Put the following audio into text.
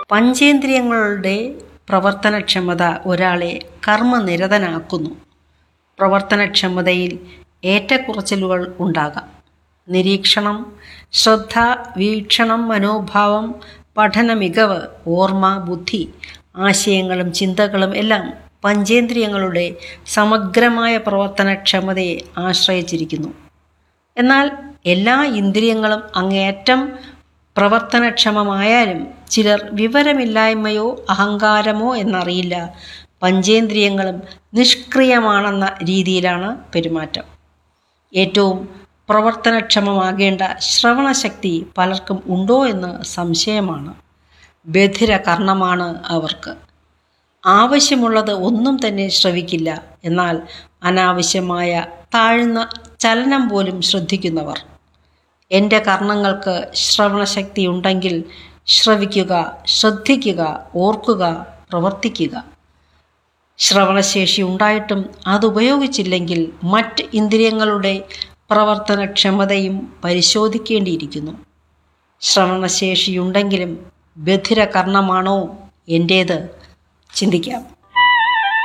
പഞ്ചേന്ദ്രിയങ്ങളുടെ പ്രവർത്തനക്ഷമത ഒരാളെ കർമ്മനിരതനാക്കുന്നു പ്രവർത്തനക്ഷമതയിൽ ഏറ്റക്കുറച്ചിലുകൾ ഉണ്ടാകാം നിരീക്ഷണം ശ്രദ്ധ വീക്ഷണം മനോഭാവം പഠന മികവ് ഓർമ്മ ബുദ്ധി ആശയങ്ങളും ചിന്തകളും എല്ലാം പഞ്ചേന്ദ്രിയങ്ങളുടെ സമഗ്രമായ പ്രവർത്തനക്ഷമതയെ ആശ്രയിച്ചിരിക്കുന്നു എന്നാൽ എല്ലാ ഇന്ദ്രിയങ്ങളും അങ്ങേയറ്റം പ്രവർത്തനക്ഷമമായാലും ചിലർ വിവരമില്ലായ്മയോ അഹങ്കാരമോ എന്നറിയില്ല പഞ്ചേന്ദ്രിയങ്ങളും നിഷ്ക്രിയമാണെന്ന രീതിയിലാണ് പെരുമാറ്റം ഏറ്റവും പ്രവർത്തനക്ഷമമാകേണ്ട ശ്രവണശക്തി പലർക്കും ഉണ്ടോ എന്ന് സംശയമാണ് ബധിര കർണമാണ് അവർക്ക് ആവശ്യമുള്ളത് ഒന്നും തന്നെ ശ്രവിക്കില്ല എന്നാൽ അനാവശ്യമായ താഴ്ന്ന ചലനം പോലും ശ്രദ്ധിക്കുന്നവർ എൻ്റെ കർണങ്ങൾക്ക് ശ്രവണശക്തി ഉണ്ടെങ്കിൽ ശ്രവിക്കുക ശ്രദ്ധിക്കുക ഓർക്കുക പ്രവർത്തിക്കുക ശ്രവണശേഷി ഉണ്ടായിട്ടും അതുപയോഗിച്ചില്ലെങ്കിൽ മറ്റ് ഇന്ദ്രിയങ്ങളുടെ പ്രവർത്തനക്ഷമതയും പരിശോധിക്കേണ്ടിയിരിക്കുന്നു ശ്രവണശേഷിയുണ്ടെങ്കിലും ബധിര കർണമാണോ എൻ്റേത് ചിന്തിക്കാം